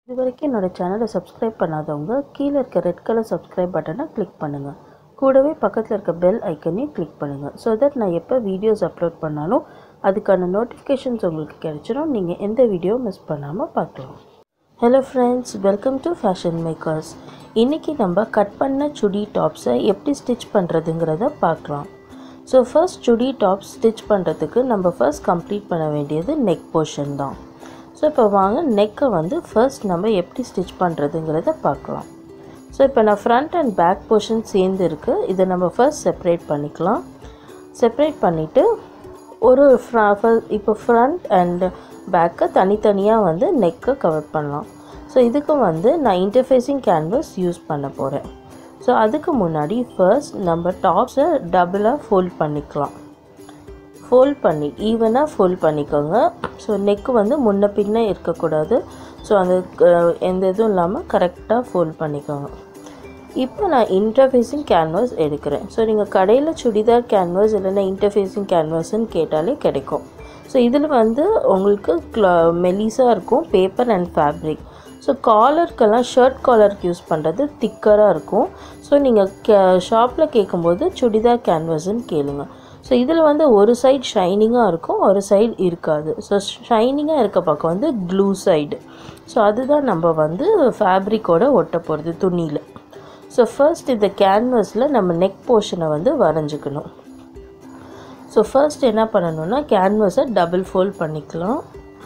இது வரைக்கும் என்னோடய சேனலை சப்ஸ்கிரைப் பண்ணாதவங்க கீழே இருக்க ரெட் கலர் சப்ஸ்கிரைப் பட்டனை கிளிக் பண்ணுங்கள் கூடவே பக்கத்தில் இருக்க பெல் ஐக்கனையும் கிளிக் பண்ணுங்கள் ஸோ தட் நான் எப்போ வீடியோஸ் அப்லோட் பண்ணாலும் அதுக்கான நோட்டிஃபிகேஷன்ஸ் உங்களுக்கு கிடைச்சிடும் நீங்கள் எந்த வீடியோ மிஸ் பண்ணாமல் பார்க்கலாம் hello friends welcome to fashion makers இன்றைக்கி நம்ம கட் பண்ண சுடி டாப்ஸை எப்படி ஸ்டிச் பண்ணுறதுங்கிறத பார்க்கலாம் so first chudi tops stitch பண்ணுறதுக்கு நம்ம ஃபர்ஸ்ட் கம்ப்ளீட் பண்ண வேண்டியது நெக் போர்ஷன் தான் ஸோ இப்போ வாங்க நெக்கை வந்து ஃபர்ஸ்ட் நம்ம எப்படி ஸ்டிச் பண்ணுறதுங்கிறத பார்க்கலாம் ஸோ இப்போ நான் ஃப்ரண்ட் அண்ட் பேக் போர்ஷன் சேர்ந்து இருக்குது இதை நம்ம ஃபர்ஸ்ட் செப்பரேட் பண்ணிக்கலாம் செப்பரேட் பண்ணிவிட்டு ஒரு இப்போ ஃப்ரண்ட் அண்ட் பேக்கை தனித்தனியாக வந்து நெக்கை கவர் பண்ணலாம் ஸோ இதுக்கு வந்து நான் இன்டர்ஃபேஸிங் கேன்வஸ் யூஸ் பண்ண போகிறேன் ஸோ அதுக்கு முன்னாடி ஃபர்ஸ்ட் நம்ம டாப்ஸை டபுளாக ஃபோல்ட் பண்ணிக்கலாம் ஃபோல்ட் பண்ணி ஈவனாக ஃபோல்ட் பண்ணிக்கோங்க ஸோ நெக்கு வந்து முன்ன பின்ன இருக்கக்கூடாது ஸோ அந்த எந்த இதுவும் இல்லாமல் கரெக்டாக ஃபோல்ட் பண்ணிக்கோங்க இப்போ நான் இன்டர்ஃபேஸிங் கேன்வாஸ் எடுக்கிறேன் ஸோ நீங்கள் கடையில் சுடிதார் கேன்வாஸ் இல்லைன்னா இன்டர்ஃபேஸிங் கேன்வாஸ்ன்னு கேட்டாலே கிடைக்கும் ஸோ இதில் வந்து உங்களுக்கு க்ளா மெலிஸாக இருக்கும் பேப்பர் அண்ட் ஃபேப்ரிக் ஸோ காலருக்கெல்லாம் ஷர்ட் காலருக்கு யூஸ் பண்ணுறது திக்கராக இருக்கும் ஸோ நீங்கள் கே ஷாப்பில் கேட்கும்போது சுடிதார் கேன்வாஸ்ன்னு கேளுங்க ஸோ இதில் வந்து ஒரு சைடு ஷைனிங்காக இருக்கும் ஒரு சைடு இருக்காது ஸோ ஷைனிங்காக இருக்க பக்கம் வந்து க்ளூ சைடு ஸோ அதுதான் நம்ம வந்து ஃபேப்ரிக்கோட ஒட்ட போகிறது துணியில் ஸோ ஃபர்ஸ்ட் இந்த கேன்வஸில் நம்ம நெக் போர்ஷனை வந்து வரைஞ்சிக்கணும் ஸோ ஃபர்ஸ்ட் என்ன பண்ணணும்னா கேன்வஸை டபுள் ஃபோல்ட் பண்ணிக்கலாம்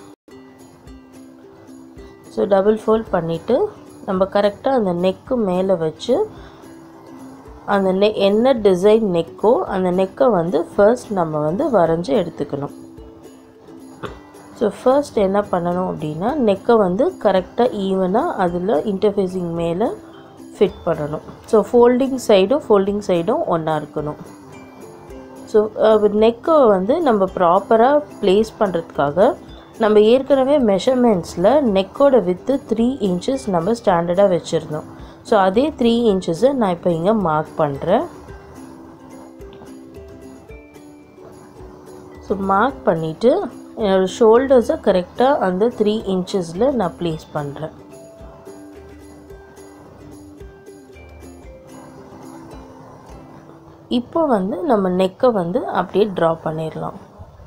ஸோ டபுள் ஃபோல்ட் பண்ணிவிட்டு நம்ம கரெக்டாக அந்த நெக்கு மேலே வச்சு அந்த நெ என்ன டிசைன் நெக்கோ அந்த நெக்கை வந்து ஃபர்ஸ்ட் நம்ம வந்து வரைஞ்சி எடுத்துக்கணும் ஸோ ஃபர்ஸ்ட் என்ன பண்ணணும் அப்படின்னா நெக்கை வந்து கரெக்டாக ஈவனாக அதில் இன்டர்ஃபேஸிங் மேலே ஃபிட் பண்ணணும் ஸோ ஃபோல்டிங் சைடும் ஃபோல்டிங் சைடும் ஒன்றா இருக்கணும் ஸோ நெக்கை வந்து நம்ம ப்ராப்பராக ப்ளேஸ் பண்ணுறதுக்காக நம்ம ஏற்கனவே மெஷர்மெண்ட்ஸில் நெக்கோட வித்து த்ரீ இன்ச்சஸ் நம்ம ஸ்டாண்டர்டாக வச்சுருந்தோம் ஸோ அதே த்ரீ இன்ச்சஸை நான் இப்போ இங்கே மார்க் பண்ணுறேன் ஸோ மார்க் பண்ணிவிட்டு என்னோடய ஷோல்டர்ஸை கரெக்டாக அந்த த்ரீ இன்ச்சஸில் நான் ப்ளேஸ் பண்ணுறேன் இப்போ வந்து நம்ம நெக்கை வந்து அப்படியே ட்ரா பண்ணிடலாம்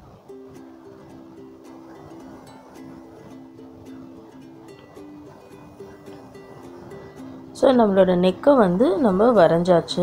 ஸோ நம்மளோட நெக்கை வந்து நம்ம வரைஞ்சாச்சு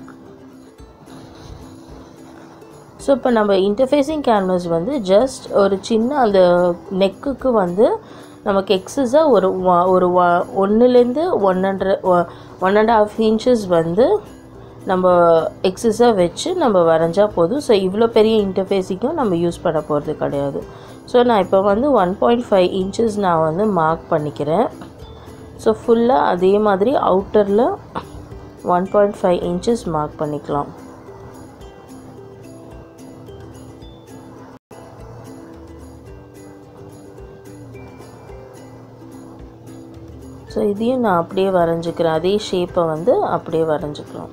ஸோ இப்போ நம்ம இன்டர்ஃபேஸிங் கேன்வஸ் வந்து ஜஸ்ட் ஒரு சின்ன அந்த நெக்குக்கு வந்து நமக்கு எக்ஸஸாக ஒரு ஒரு ஒன்றுலேருந்து one hundred one and half inches வந்து நம்ம எக்ஸஸாக வச்சு நம்ம வரைஞ்சா போதும் ஸோ இவ்வளோ பெரிய இன்டர்ஃபேஸிங்கும் நம்ம யூஸ் பண்ண போகிறது கிடையாது ஸோ நான் இப்போ வந்து ஒன் பாயிண்ட் ஃபைவ் இன்ச்சஸ் நான் வந்து மார்க் பண்ணிக்கிறேன் ஸோ ஃபுல்லாக அதே மாதிரி அவுட்டரில் one point five inches mark பண்ணிக்கலாம் ஸோ இதையும் நான் அப்படியே வரைஞ்சிக்கிறேன் அதே ஷேப்பை வந்து அப்படியே வரைஞ்சிக்கலாம்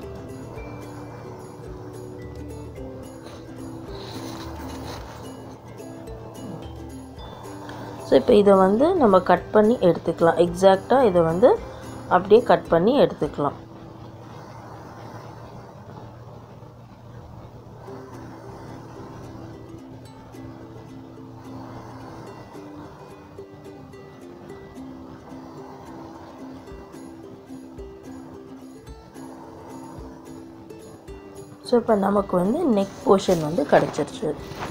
ஸோ இப்போ இதை வந்து நம்ம கட் பண்ணி எடுத்துக்கலாம் எக்ஸாக்டாக இதை வந்து அப்படியே கட் பண்ணி எடுத்துக்கலாம் ஸோ இப்போ நமக்கு வந்து நெக் போர்ஷன் வந்து கிடச்சிருச்சு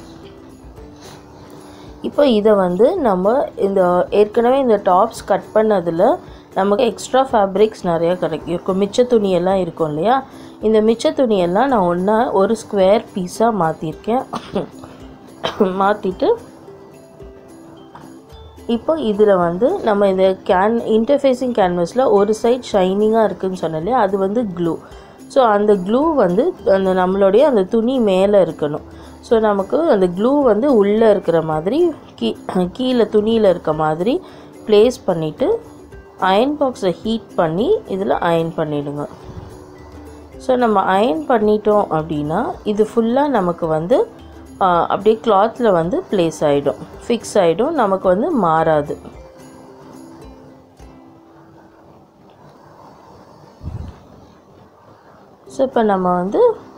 இப்போ இதை வந்து நம்ம இந்த ஏற்கனவே இந்த டாப்ஸ் கட் பண்ணதில் நமக்கு எக்ஸ்ட்ரா ஃபேப்ரிக்ஸ் நிறையா கிடைக்கும் இருக்கும் மிச்ச துணியெல்லாம் இருக்கும் இல்லையா இந்த மிச்ச துணியெல்லாம் நான் ஒன்றா ஒரு ஸ்கொயர் பீஸாக மாற்றிருக்கேன் மாற்றிட்டு இப்போ இதில் வந்து நம்ம இந்த கேன் இன்டர்ஃபேஸிங் கேன்வஸில் ஒரு சைட் ஷைனிங்காக இருக்குதுன்னு சொன்னேன் இல்லையா அது வந்து க்ளூ ஸோ அந்த க்ளூ வந்து அந்த நம்மளுடைய அந்த துணி மேலே இருக்கணும் ஸோ நமக்கு அந்த க்ளூ வந்து உள்ளே இருக்கிற மாதிரி கீ கீழே துணியில் இருக்க மாதிரி ப்ளேஸ் பண்ணிவிட்டு அயன் பாக்ஸை ஹீட் பண்ணி இதில் அயன் பண்ணிவிடுங்க ஸோ நம்ம அயன் பண்ணிட்டோம் அப்படின்னா இது ஃபுல்லாக நமக்கு வந்து அப்படியே கிளாத்தில் வந்து ப்ளேஸ் ஆகிடும் ஃபிக்ஸ் ஆகிடும் நமக்கு வந்து மாறாது ஸோ இப்போ நம்ம வந்து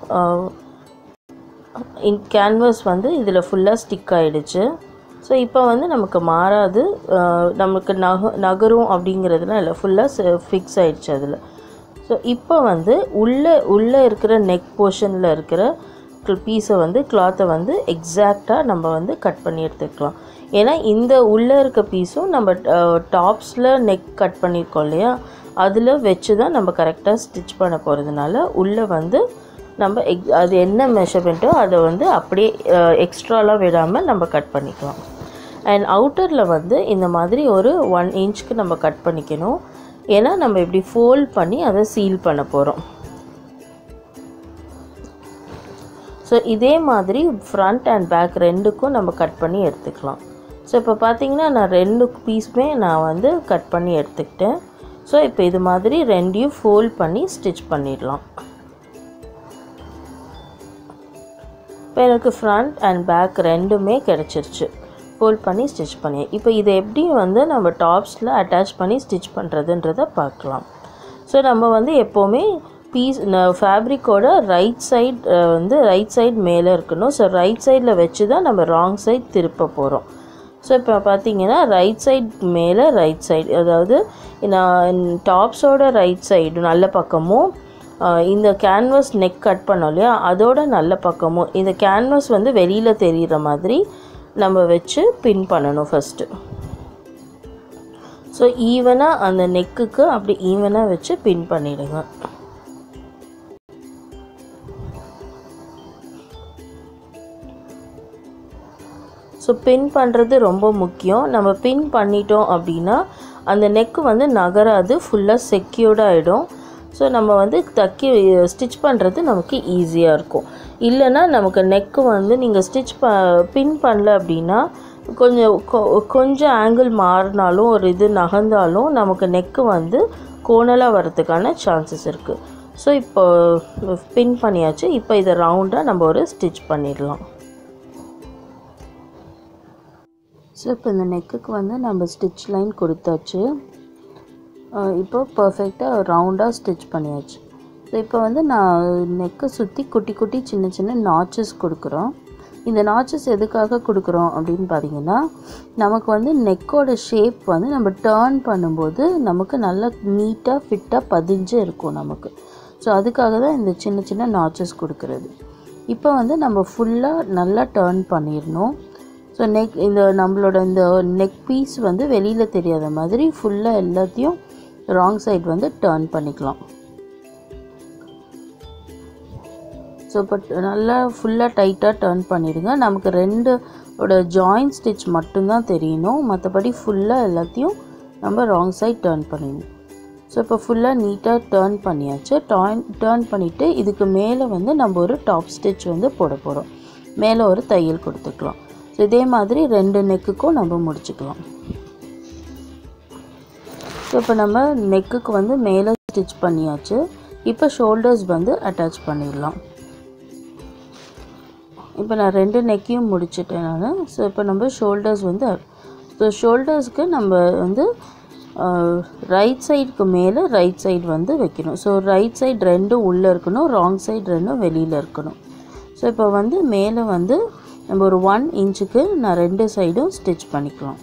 இன் கேன்வஸ் வந்து இதில் ஃபுல்லாக ஸ்டிக் ஆகிடுச்சு ஸோ இப்போ வந்து நமக்கு மாறாது அஹ், நமக்கு நக நகரும் அப்படிங்கிறதுலாம் இல்லை ஃபுல்லாக ஃபிக்ஸ் ஆயிடுச்சு அதில் ஸோ இப்போ வந்து உள்ளே உள்ளே இருக்கிற நெக் போர்ஷனில் இருக்கிற பீஸை வந்து கிளாத்தை வந்து எக்ஸாக்டாக நம்ம வந்து கட் பண்ணி எடுத்துக்கலாம் ஏன்னா இந்த உள்ளே இருக்க பீஸும் நம்ம டாப்ஸில் நெக் கட் பண்ணியிருக்கோம் இல்லையா அதில் வச்சு தான் நம்ம கரெக்டாக ஸ்டிச் பண்ண போகிறதுனால உள்ளே வந்து நம்ம எக் அது என்ன மெஷர்மெண்ட்டோ அதை வந்து அப்படியே எக்ஸ்ட்ராலாம் விடாமல் நம்ம கட் பண்ணிக்கலாம் அண்ட் அவுட்டரில் வந்து இந்த மாதிரி ஒரு ஒன் இன்ச்சுக்கு நம்ம கட் பண்ணிக்கணும் ஏன்னா நம்ம இப்படி ஃபோல்ட் பண்ணி அதை சீல் பண்ண போகிறோம் ஸோ இதே மாதிரி ஃப்ரண்ட் அண்ட் பேக் ரெண்டுக்கும் நம்ம கட் பண்ணி எடுத்துக்கலாம் ஸோ இப்போ பார்த்தீங்கன்னா நான் ரெண்டு பீஸுமே நான் வந்து கட் பண்ணி எடுத்துக்கிட்டேன் ஸோ இப்போ இது மாதிரி ரெண்டையும் ஃபோல்ட் பண்ணி ஸ்டிச் பண்ணிடலாம் இப்போ எனக்கு ஃப்ரண்ட் அண்ட் பேக் ரெண்டுமே கிடச்சிருச்சு ஃபோல்ட் பண்ணி ஸ்டிச் பண்ணி இப்போ இதை எப்படி வந்து நம்ம டாப்ஸில் அட்டாச் பண்ணி ஸ்டிச் பண்ணுறதுன்றதை பார்க்கலாம் ஸோ நம்ம வந்து எப்போவுமே பீஸ் ஃபேப்ரிக்கோட ரைட் சைட் வந்து ரைட் சைடு மேலே இருக்கணும் ஸோ ரைட் சைடில் வச்சு தான் நம்ம ராங் சைட் திருப்ப போகிறோம் ஸோ இப்போ பார்த்தீங்கன்னா ரைட் சைட் மேலே ரைட் சைடு அதாவது நான் டாப்ஸோட ரைட் சைடு நல்ல பக்கமும் ஆஹ் இந்த கேன்வஸ் நெக் கட் பண்ணோம் இல்லையா அதோட நல்ல பக்கமும் இந்த கேன்வஸ் வந்து வெளியில் தெரிகிற மாதிரி நம்ம வச்சு பின் பண்ணணும் ஃபஸ்ட்டு ஸோ ஈவனாக அந்த நெக்குக்கு அப்படி ஈவனாக வச்சு பின் பண்ணிடுங்க ஸோ பின் பண்ணுறது ரொம்ப முக்கியம் நம்ம பின் பண்ணிட்டோம் அப்படின்னா அந்த நெக்கு வந்து நகராது ஃபுல்லாக செக்யூர்டாக ஆகிடும் ஸோ நம்ம வந்து தக்கி ஸ்டிச் பண்ணுறது நமக்கு ஈஸியாக இருக்கும் இல்லைன்னா நமக்கு நெக்கு வந்து நீங்கள் ஸ்டிச் ப பின் பண்ணல அப்படின்னா கொஞ்சம் கொ- கொஞ்சம் ஆங்கிள் மாறினாலும் ஒரு இது நகர்ந்தாலும் நமக்கு நெக்கு வந்து கோணலாக வரதுக்கான சான்சஸ் இருக்குது ஸோ இப்போ பின் பண்ணியாச்சு இப்போ இதை ரவுண்டாக நம்ம ஒரு ஸ்டிச் பண்ணிடலாம் ஸோ இப்போ இந்த நெக்குக்கு வந்து நம்ம ஸ்டிச் லைன் கொடுத்தாச்சு அஹ் இப்போ பர்ஃபெக்டாக ரவுண்டாக ஸ்டிச் பண்ணியாச்சு ஸோ இப்போ வந்து நான் நெக்கை சுற்றி குட்டி குட்டி சின்ன சின்ன நாச்சஸ் கொடுக்குறோம் இந்த நாச்சஸ் எதுக்காக கொடுக்குறோம் அப்படின்னு பார்த்தீங்கன்னா நமக்கு வந்து நெக்கோட ஷேப் வந்து நம்ம டேர்ன் பண்ணும்போது நமக்கு நல்லா நீட்டாக ஃபிட்டாக பதிஞ்சு இருக்கும் நமக்கு ஸோ அதுக்காக தான் இந்த சின்ன சின்ன நாச்சஸ் கொடுக்குறது இப்போ வந்து நம்ம ஃபுல்லாக நல்லா டேர்ன் பண்ணிடணும் ஸோ நெக் இந்த நம்மளோட இந்த நெக் பீஸ் வந்து வெளியில் தெரியாத மாதிரி ஃபுல்லாக எல்லாத்தையும் ராங் சைடு வந்து டேர்ன் பண்ணிக்கலாம் ஸோ இப்போ நல்லா ஃபுல்லாக டைட்டாக டேர்ன் பண்ணிடுங்க நமக்கு ரெண்டு ஓட ஜாயிண்ட் ஸ்டிச் மட்டும்தான் தெரியணும் மற்றபடி ஃபுல்லாக எல்லாத்தையும் நம்ம ராங் சைட் டேர்ன் பண்ணிடணும் ஸோ இப்போ ஃபுல்லாக நீட்டாக டேர்ன் பண்ணியாச்சு டேர்ன் டேர்ன் பண்ணிவிட்டு இதுக்கு மேலே வந்து நம்ம ஒரு டாப் ஸ்டிச் வந்து போட போகிறோம் மேலே ஒரு தையல் கொடுத்துக்கலாம் ஸோ இதே மாதிரி ரெண்டு நெக்குக்கும் நம்ம முடிச்சுக்கலாம் ஸோ இப்போ நம்ம நெக்குக்கு வந்து மேலே ஸ்டிச் பண்ணியாச்சு இப்போ ஷோல்டர்ஸ் வந்து அட்டாச் பண்ணிடலாம் இப்போ நான் ரெண்டு நெக்கையும் முடிச்சிட்டேன் நான் ஸோ இப்போ நம்ம ஷோல்டர்ஸ் வந்து ஸோ ஷோல்டர்ஸ்க்கு நம்ம வந்து ரைட் சைடுக்கு மேலே ரைட் சைடு வந்து வைக்கணும் ஸோ ரைட் சைடு ரெண்டும் உள்ளே இருக்கணும் ராங் சைடு ரெண்டும் வெளியில் இருக்கணும் ஸோ இப்போ வந்து மேலே வந்து நம்ம ஒரு ஒன் இன்ச்சுக்கு நான் ரெண்டு சைடும் ஸ்டிச் பண்ணிக்கலாம்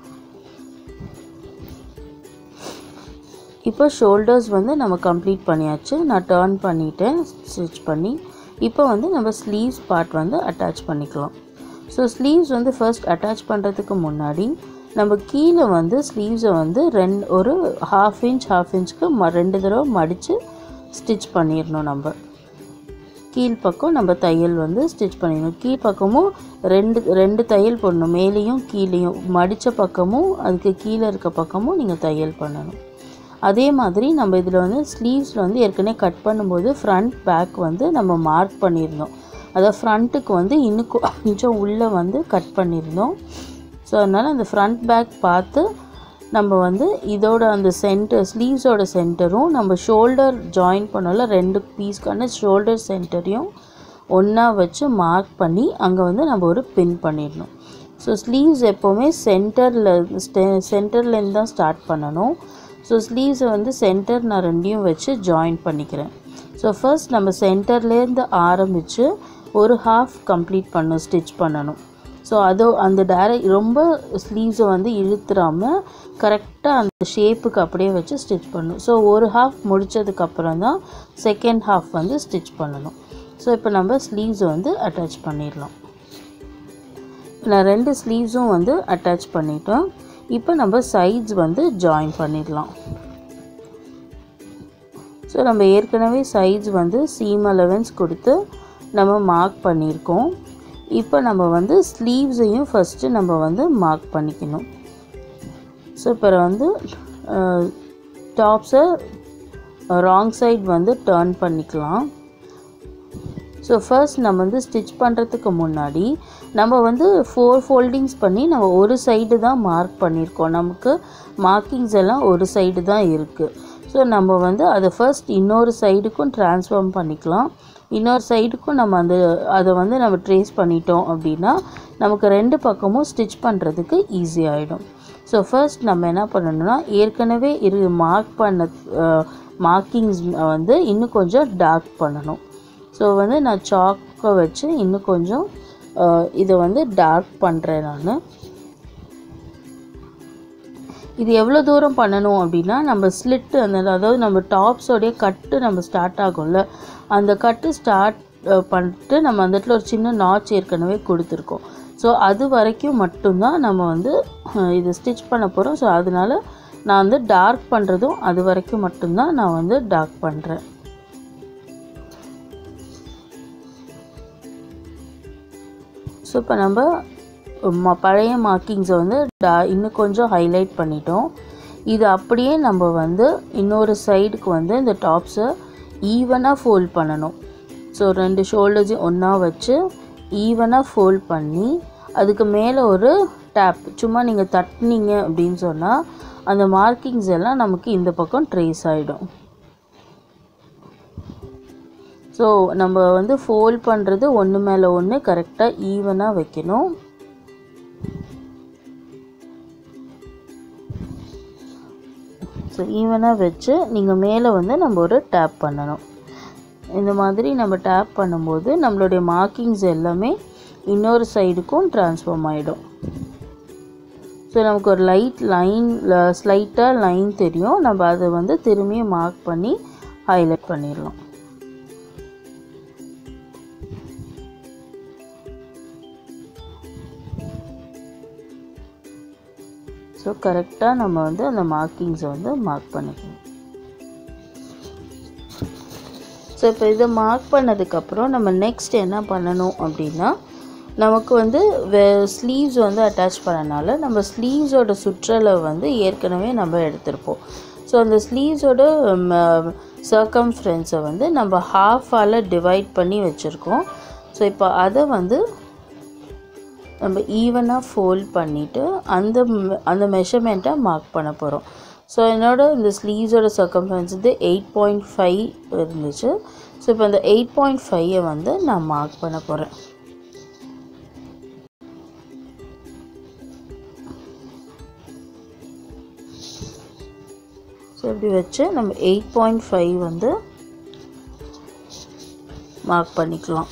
இப்போ ஷோல்டர்ஸ் வந்து நம்ம கம்ப்ளீட் பண்ணியாச்சு நான் டேர்ன் பண்ணிட்டேன் ஸ்டிச் பண்ணி இப்போ வந்து நம்ம ஸ்லீவ்ஸ் பார்ட் வந்து அட்டாச் பண்ணிக்கலாம் ஸோ ஸ்லீவ்ஸ் வந்து ஃபர்ஸ்ட் அட்டாச் பண்ணுறதுக்கு முன்னாடி நம்ம கீழே வந்து ஸ்லீவ்ஸை வந்து ரெண்டு ஒரு ஹாஃப் இன்ச் ஹாஃப் இன்ச்சுக்கு ம ரெண்டு தடவை மடித்து ஸ்டிச் பண்ணிடணும் நம்ம கீழ் பக்கம் நம்ம தையல் வந்து ஸ்டிச் பண்ணிடணும் கீழ் பக்கமும் ரெண்டு ரெண்டு தையல் போடணும் மேலேயும் கீழேயும் மடித்த பக்கமும் அதுக்கு கீழே இருக்க பக்கமும் நீங்கள் தையல் பண்ணணும் அதே மாதிரி நம்ம இதில் வந்து ஸ்லீவ்ஸில் வந்து ஏற்கனவே கட் பண்ணும்போது ஃப்ரண்ட் பேக் வந்து நம்ம மார்க் பண்ணியிருந்தோம் அதாவது ஃப்ரண்ட்டுக்கு வந்து இன்னும் கொ- கொஞ்சம் உள்ளே வந்து கட் பண்ணியிருந்தோம் ஸோ அதனால் அந்த ஃப்ரண்ட் பேக் பார்த்து நம்ம வந்து இதோட அந்த சென்டர் ஸ்லீவ்ஸோட சென்டரும் நம்ம ஷோல்டர் ஜாயின் பண்ணல ரெண்டு பீஸ்க்கான ஷோல்டர் சென்டரையும் ஒன்றா வச்சு மார்க் பண்ணி அங்கே வந்து நம்ம ஒரு பின் பண்ணிடணும் ஸோ ஸ்லீவ்ஸ் எப்போவுமே சென்டரில் சென்டர்லேருந்து தான் ஸ்டார்ட் பண்ணணும் ஸோ ஸ்லீவ்ஸை வந்து சென்டர் நான் ரெண்டையும் வச்சு ஜாயின் பண்ணிக்கிறேன் ஸோ ஃபர்ஸ்ட் நம்ம சென்டர்லேருந்து ஆரம்பித்து ஒரு ஹாஃப் கம்ப்ளீட் பண்ணணும் ஸ்டிச் பண்ணணும் ஸோ அது அந்த டேரக்ட் ரொம்ப ஸ்லீவ்ஸை வந்து இழுத்துறாமல் கரெக்டாக அந்த ஷேப்புக்கு அப்படியே வச்சு ஸ்டிச் பண்ணணும் ஸோ ஒரு ஹாஃப் முடித்ததுக்கப்புறம் தான் செகண்ட் ஹாஃப் வந்து ஸ்டிச் பண்ணணும் ஸோ இப்போ நம்ம ஸ்லீவ்ஸை வந்து அட்டாச் பண்ணிடலாம் நான் ரெண்டு ஸ்லீவ்ஸும் வந்து அட்டாச் பண்ணிட்டோம் இப்போ நம்ம சைட்ஸ் வந்து ஜாயின் பண்ணிடலாம் ஸோ நம்ம ஏற்கனவே சைட்ஸ் வந்து சீம் அலவன்ஸ் கொடுத்து நம்ம மார்க் பண்ணியிருக்கோம் இப்போ நம்ம வந்து ஸ்லீவ்ஸையும் ஃபஸ்ட்டு நம்ம வந்து மார்க் பண்ணிக்கணும் ஸோ இப்போ வந்து டாப்ஸை ராங் சைட் வந்து டேர்ன் பண்ணிக்கலாம் ஸோ ஃபர்ஸ்ட் நம்ம வந்து ஸ்டிச் பண்ணுறதுக்கு முன்னாடி நம்ம வந்து ஃபோர் ஃபோல்டிங்ஸ் பண்ணி நம்ம ஒரு சைடு தான் மார்க் பண்ணியிருக்கோம் நமக்கு மார்க்கிங்ஸ் எல்லாம் ஒரு சைடு தான் இருக்குது ஸோ நம்ம வந்து அதை ஃபர்ஸ்ட் இன்னொரு சைடுக்கும் ட்ரான்ஸ்ஃபார்ம் பண்ணிக்கலாம் இன்னொரு சைடுக்கும் நம்ம அந்த அதை வந்து நம்ம ட்ரேஸ் பண்ணிட்டோம் அப்படின்னா நமக்கு ரெண்டு பக்கமும் ஸ்டிச் பண்ணுறதுக்கு ஈஸி ஆகிடும் ஸோ ஃபர்ஸ்ட் நம்ம என்ன பண்ணணும்னா ஏற்கனவே இரு மார்க் பண்ண மார்க்கிங்ஸ் வந்து இன்னும் கொஞ்சம் டார்க் பண்ணணும் ஸோ வந்து நான் சாக்கை வச்சு இன்னும் கொஞ்சம் இதை வந்து டார்க் பண்ணுறேன் நான் இது எவ்வளோ தூரம் பண்ணணும் அப்படின்னா நம்ம ஸ்லிட்டு அந்த அதாவது நம்ம டாப்ஸோடைய கட்டு நம்ம ஸ்டார்ட் ஆகும்ல அந்த கட்டு ஸ்டார்ட் பண்ணிட்டு நம்ம அந்த இடத்துல ஒரு சின்ன நாச் ஏற்கனவே கொடுத்துருக்கோம் ஸோ அது வரைக்கும் மட்டும்தான் நம்ம வந்து இதை ஸ்டிச் பண்ண போகிறோம் ஸோ அதனால நான் வந்து டார்க் பண்ணுறதும் அது வரைக்கும் மட்டும்தான் நான் வந்து டார்க் பண்ணுறேன் ஸோ இப்போ நம்ம ம பழைய மார்க்கிங்ஸை வந்து டா இன்னும் கொஞ்சம் ஹைலைட் பண்ணிட்டோம் இது அப்படியே நம்ம வந்து இன்னொரு சைடுக்கு வந்து இந்த டாப்ஸை ஈவனாக ஃபோல்ட் பண்ணணும் ஸோ ரெண்டு ஷோல்டர்ஸையும் ஒன்றா வச்சு ஈவனாக ஃபோல்ட் பண்ணி அதுக்கு மேலே ஒரு டேப் சும்மா நீங்கள் தட்டினீங்க அப்படின்னு சொன்னால் அந்த மார்க்கிங்ஸ் எல்லாம் நமக்கு இந்த பக்கம் ட்ரேஸ் ஆகிடும் ஸோ நம்ம வந்து ஃபோல்ட் பண்ணுறது ஒன்று மேலே ஒன்று கரெக்டாக ஈவனாக வைக்கணும் ஸோ ஈவனாக வச்சு நீங்கள் மேலே வந்து நம்ம ஒரு டேப் பண்ணணும் இந்த மாதிரி நம்ம டேப் பண்ணும்போது நம்மளுடைய மார்க்கிங்ஸ் எல்லாமே இன்னொரு சைடுக்கும் ட்ரான்ஸ்ஃபார்ம் ஆகிடும் ஸோ நமக்கு ஒரு லைட் லைன் ஸ்லைட்டாக லைன் தெரியும் நம்ம அதை வந்து திரும்பியும் மார்க் பண்ணி ஹைலைட் பண்ணிடலாம் ஸோ கரெக்டாக நம்ம வந்து அந்த மார்க்கிங்ஸை வந்து மார்க் பண்ணிக்கணும் ஸோ இப்போ இதை மார்க் பண்ணதுக்கப்புறம் நம்ம நெக்ஸ்ட் என்ன பண்ணணும் அப்படின்னா நமக்கு வந்து வே ஸ்லீவ்ஸ் வந்து அட்டாச் பண்ணனால நம்ம ஸ்லீவ்ஸோட சுற்றலை வந்து ஏற்கனவே நம்ம எடுத்திருப்போம் ஸோ அந்த ஸ்லீவ்ஸோட சர்க்கம்ஃபரன்ஸை வந்து நம்ம ஹாஃபால் டிவைட் பண்ணி வச்சுருக்கோம் ஸோ இப்போ அதை வந்து நம்ம ஈவனாக ஃபோல்ட் பண்ணிவிட்டு அந்த அந்த மெஷர்மெண்ட்டை மார்க் பண்ண போகிறோம் ஸோ என்னோட இந்த ஸ்லீவ்ஸோட சர்க்கம்ஃபரன்ஸ் வந்து எயிட் பாயிண்ட் ஃபைவ் இருந்துச்சு ஸோ இப்போ அந்த எயிட் பாயிண்ட் ஃபைவை வந்து நான் மார்க் பண்ண போகிறேன் ஸோ இப்படி வச்சு நம்ம எயிட் பாயிண்ட் ஃபைவ் வந்து மார்க் பண்ணிக்கலாம்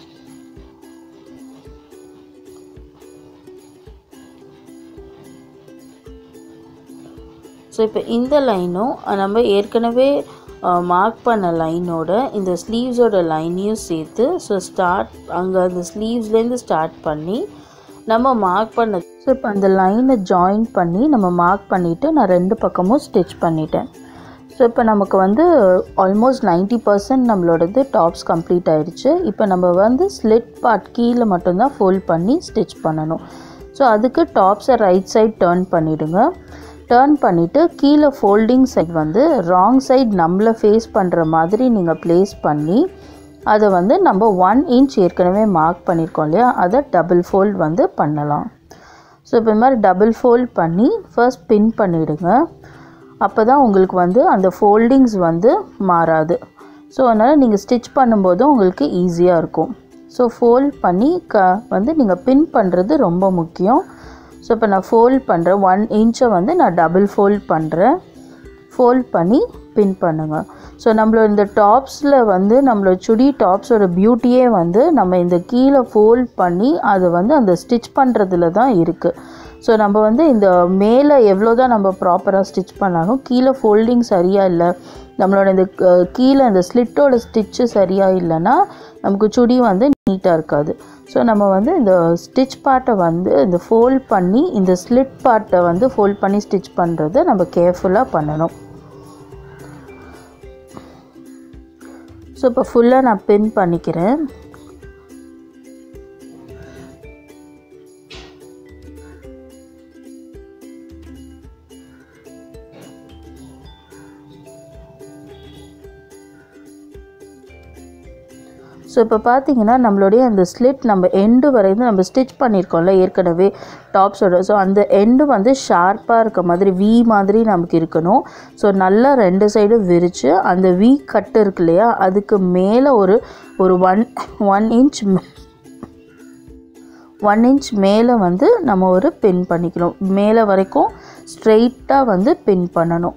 ஸோ இப்போ இந்த லைனும் நம்ம ஏற்கனவே மார்க் பண்ண லைனோட இந்த ஸ்லீவ்ஸோட லைனையும் சேர்த்து ஸோ ஸ்டார்ட் அங்கே அந்த ஸ்லீவ்ஸ்லேருந்து ஸ்டார்ட் பண்ணி நம்ம மார்க் பண்ண ஸோ இப்போ அந்த லைனை ஜாயின் பண்ணி நம்ம மார்க் பண்ணிவிட்டு நான் ரெண்டு பக்கமும் ஸ்டிச் பண்ணிட்டேன் ஸோ இப்போ நமக்கு வந்து ஆல்மோஸ்ட் நைன்ட்டி பர்சன்ட் நம்மளோடது டாப்ஸ் கம்ப்ளீட் ஆயிடுச்சு இப்போ நம்ம வந்து ஸ்லிட் பார்ட் கீழே மட்டும்தான் ஃபோல்ட் பண்ணி ஸ்டிச் பண்ணணும் ஸோ அதுக்கு டாப்ஸை ரைட் சைட் டேர்ன் பண்ணிவிடுங்க டேர்ன் பண்ணிவிட்டு கீழே ஃபோல்டிங் சைட் வந்து ராங் சைட் நம்மளை ஃபேஸ் பண்ணுற மாதிரி நீங்கள் ப்ளேஸ் பண்ணி அதை வந்து நம்ம ஒன் இன்ச் ஏற்கனவே மார்க் பண்ணியிருக்கோம் இல்லையா அதை டபுள் ஃபோல்ட் வந்து பண்ணலாம் ஸோ இப்போ இந்த மாதிரி டபுள் ஃபோல்ட் பண்ணி ஃபர்ஸ்ட் பின் பண்ணிவிடுங்க அப்போ தான் உங்களுக்கு வந்து அந்த ஃபோல்டிங்ஸ் வந்து மாறாது ஸோ அதனால் நீங்கள் ஸ்டிச் பண்ணும்போதும் உங்களுக்கு ஈஸியாக இருக்கும் ஸோ ஃபோல்ட் பண்ணி க வந்து நீங்கள் பின் பண்ணுறது ரொம்ப முக்கியம் ஸோ இப்போ நான் ஃபோல்ட் பண்ணுறேன் ஒன் இன்ச்சை வந்து நான் டபுள் ஃபோல்ட் பண்ணுறேன் ஃபோல்ட் பண்ணி பின் பண்ணுங்கள் ஸோ நம்மளோட இந்த டாப்ஸில் வந்து நம்மளோட சுடி டாப்ஸோட பியூட்டியே வந்து நம்ம இந்த கீழே ஃபோல்ட் பண்ணி அதை வந்து அந்த ஸ்டிச் பண்ணுறதுல தான் இருக்குது ஸோ நம்ம வந்து இந்த மேலே எவ்வளோ தான் நம்ம ப்ராப்பராக ஸ்டிச் பண்ணாலும் கீழே ஃபோல்டிங் சரியாக இல்லை நம்மளோட இந்த க- கீழே இந்த ஸ்லிட்டோட ஸ்டிச்சு சரியாக இல்லைன்னா நமக்கு சுடி வந்து நீட்டாக இருக்காது ஸோ நம்ம வந்து இந்த ஸ்டிச் பார்ட்டை வந்து இந்த ஃபோல்ட் பண்ணி இந்த ஸ்லிட் பார்ட்டை வந்து ஃபோல்ட் பண்ணி ஸ்டிச் பண்ணுறது நம்ம கேர்ஃபுல்லாக பண்ணணும் ஸோ இப்போ ஃபுல்லாக நான் பின் பண்ணிக்கிறேன் ஸோ இப்போ பார்த்தீங்கன்னா நம்மளுடைய அந்த ஸ்லிட் நம்ம எண்டு வரைக்கும் நம்ம ஸ்டிச் பண்ணியிருக்கோம்ல ஏற்கனவே டாப்ஸோட ஸோ அந்த எண்டு வந்து ஷார்ப்பாக இருக்க மாதிரி வி மாதிரி நமக்கு இருக்கணும் ஸோ நல்லா ரெண்டு சைடும் விரித்து அந்த வி கட்டு இருக்கு இல்லையா அதுக்கு மேலே ஒரு ஒரு one one inch one inch மேலே வந்து நம்ம ஒரு பின் பண்ணிக்கணும் மேலே வரைக்கும் ஸ்ட்ரெயிட்டாக வந்து பின் பண்ணணும்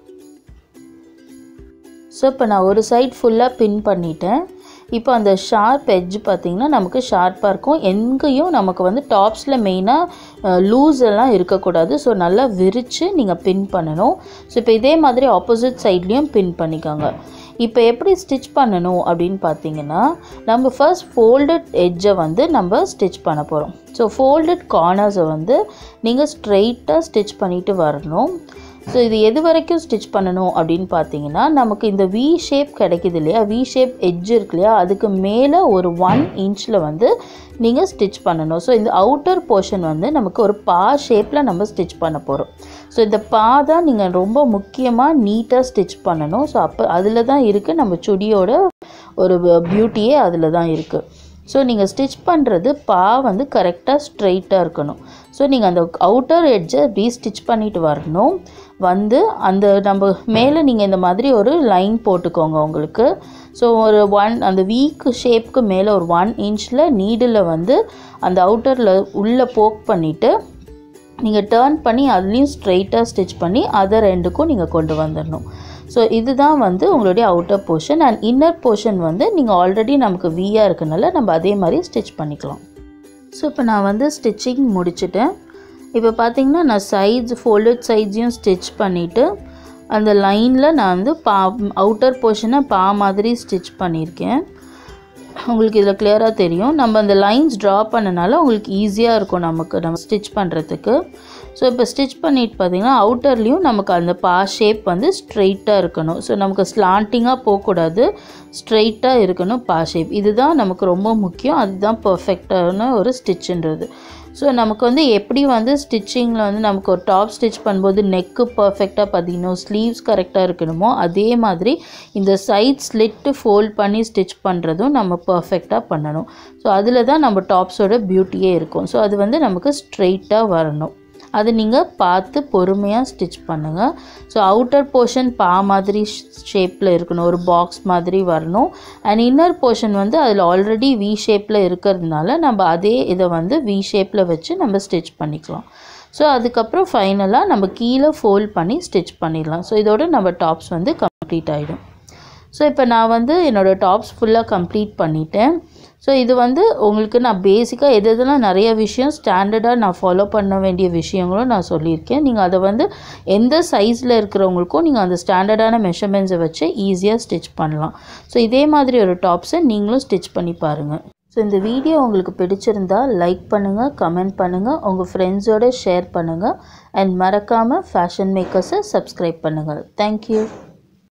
ஸோ இப்போ நான் ஒரு சைட் ஃபுல்லாக பின் பண்ணிட்டேன் இப்போ அந்த ஷார்ப் எட்ஜ் பார்த்திங்கன்னா நமக்கு ஷார்ப்பாக இருக்கும் எங்கேயும் நமக்கு வந்து டாப்ஸில் மெயினாக லூஸ் எல்லாம் இருக்கக்கூடாது ஸோ நல்லா விரித்து நீங்கள் பின் பண்ணணும் ஸோ இப்போ இதே மாதிரி ஆப்போசிட் சைட்லேயும் பின் பண்ணிக்கோங்க இப்போ எப்படி ஸ்டிச் பண்ணணும் அப்படின்னு பார்த்தீங்கன்னா நம்ம ஃபர்ஸ்ட் ஃபோல்டட் எட்ஜை வந்து நம்ம ஸ்டிச் பண்ண போகிறோம் ஸோ ஃபோல்டட் கார்னர்ஸை வந்து நீங்கள் ஸ்ட்ரெயிட்டாக ஸ்டிச் பண்ணிட்டு வரணும் ஸோ இது எது வரைக்கும் ஸ்டிச் பண்ணணும் அப்படின்னு பார்த்தீங்கன்னா நமக்கு இந்த வி ஷேப் கிடைக்குது இல்லையா வி ஷேப் எட்ஜ் இருக்கு இல்லையா அதுக்கு மேலே ஒரு ஒன் இன்ச்சில் வந்து நீங்கள் ஸ்டிச் பண்ணணும் ஸோ இந்த அவுட்டர் போர்ஷன் வந்து நமக்கு ஒரு பா ஷேப்பில் நம்ம ஸ்டிச் பண்ண போகிறோம் ஸோ இந்த பா தான் நீங்கள் ரொம்ப முக்கியமாக நீட்டாக ஸ்டிச் பண்ணணும் ஸோ அப்போ அதில் தான் இருக்குது நம்ம சுடியோட ஒரு பியூட்டியே அதில் தான் இருக்குது ஸோ நீங்கள் ஸ்டிச் பண்ணுறது பா வந்து கரெக்டாக ஸ்ட்ரைட்டாக இருக்கணும் ஸோ நீங்கள் அந்த அவுட்டர் எட்ஜை இப்படி ஸ்டிச் பண்ணிட்டு வரணும் வந்து அந்த நம்ம மேலே நீங்கள் இந்த மாதிரி ஒரு லைன் போட்டுக்கோங்க உங்களுக்கு ஸோ ஒரு ஒன் அந்த வீக் ஷேப்க்கு மேலே ஒரு ஒன் இன்ச்சில் நீடில் வந்து அந்த அவுட்டரில் உள்ளே போக் பண்ணிவிட்டு நீங்கள் டேர்ன் பண்ணி அதுலேயும் ஸ்ட்ரைட்டாக ஸ்டிச் பண்ணி அதை ரெண்டுக்கும் நீங்கள் கொண்டு வந்துடணும் ஸோ இதுதான் வந்து உங்களுடைய outer portion and inner portion வந்து நீங்கள் ஆல்ரெடி நமக்கு வீயாக இருக்கனால நம்ம அதே மாதிரி ஸ்டிச் பண்ணிக்கலாம் ஸோ இப்போ நான் வந்து ஸ்டிச்சிங் முடிச்சிட்டேன் இப்போ பார்த்தீங்கன்னா நான் சைட்ஸ் ஃபோல்டட் சைட்ஸையும் ஸ்டிச் பண்ணிவிட்டு அந்த லைனில் நான் வந்து பா அவுட்டர் போர்ஷனை பா மாதிரி ஸ்டிச் பண்ணியிருக்கேன் உங்களுக்கு இதில் கிளியராக தெரியும் நம்ம அந்த லைன்ஸ் ட்ரா பண்ணனால உங்களுக்கு ஈஸியாக இருக்கும் நமக்கு நம்ம ஸ்டிச் பண்ணுறதுக்கு ஸோ இப்போ ஸ்டிச் பண்ணிட்டு பார்த்தீங்கன்னா அவுட்டர்லேயும் நமக்கு அந்த பா ஷேப் வந்து ஸ்ட்ரெயிட்டாக இருக்கணும் ஸோ நமக்கு ஸ்லாண்டிங்காக போகக்கூடாது ஸ்ட்ரெயிட்டாக இருக்கணும் பா ஷேப் இதுதான் நமக்கு ரொம்ப முக்கியம் அதுதான் பர்ஃபெக்டான ஒரு ஸ்டிச்சுன்றது ஸோ நமக்கு வந்து எப்படி வந்து ஸ்டிச்சிங்கில் வந்து நமக்கு ஒரு டாப் ஸ்டிச் பண்ணும்போது நெக்கு பர்ஃபெக்டாக பதிக்கணும் ஸ்லீவ்ஸ் கரெக்டாக இருக்கணுமோ அதே மாதிரி இந்த சைட் ஸ்லிட்டு ஃபோல்ட் பண்ணி ஸ்டிச் பண்ணுறதும் நம்ம பர்ஃபெக்டாக பண்ணணும் ஸோ அதில் தான் நம்ம டாப்ஸோட பியூட்டியே இருக்கும் ஸோ அது வந்து நமக்கு ஸ்ட்ரெயிட்டாக வரணும் அது நீங்கள் பார்த்து பொறுமையாக ஸ்டிச் பண்ணுங்கள் ஸோ அவுட்டர் போர்ஷன் பா மாதிரி ஷேப்பில் இருக்கணும் ஒரு பாக்ஸ் மாதிரி வரணும் அண்ட் இன்னர் போர்ஷன் வந்து அதில் ஆல்ரெடி வி ஷேப்பில் இருக்கிறதுனால நம்ம அதே இதை வந்து வி ஷேப்பில் வச்சு நம்ம ஸ்டிச் பண்ணிக்கலாம் ஸோ அதுக்கப்புறம் ஃபைனலாக நம்ம கீழே ஃபோல்ட் பண்ணி ஸ்டிச் பண்ணிடலாம் ஸோ இதோட நம்ம டாப்ஸ் வந்து கம்ப்ளீட் ஆகிடும் ஸோ இப்போ நான் வந்து என்னோடய டாப்ஸ் ஃபுல்லாக கம்ப்ளீட் பண்ணிட்டேன் ஸோ இது வந்து உங்களுக்கு நான் பேசிக்காக எது எதெல்லாம் நிறைய விஷயம் ஸ்டாண்டர்டாக நான் ஃபாலோ பண்ண வேண்டிய விஷயங்களும் நான் சொல்லியிருக்கேன் நீங்கள் அதை வந்து எந்த சைஸில் இருக்கிறவங்களுக்கும் நீங்கள் அந்த ஸ்டாண்டர்டான மெஷர்மெண்ட்ஸை வச்சு ஈஸியாக ஸ்டிச் பண்ணலாம் ஸோ இதே மாதிரி ஒரு டாப்ஸை நீங்களும் ஸ்டிச் பண்ணி பாருங்கள் ஸோ இந்த வீடியோ உங்களுக்கு பிடிச்சிருந்தா லைக் பண்ணுங்கள் கமெண்ட் பண்ணுங்கள் உங்கள் ஃப்ரெண்ட்ஸோட ஷேர் பண்ணுங்கள் அண்ட் மறக்காமல் ஃபேஷன் மேக்கர்ஸை சப்ஸ்கிரைப் பண்ணுங்கள் தேங்க்யூ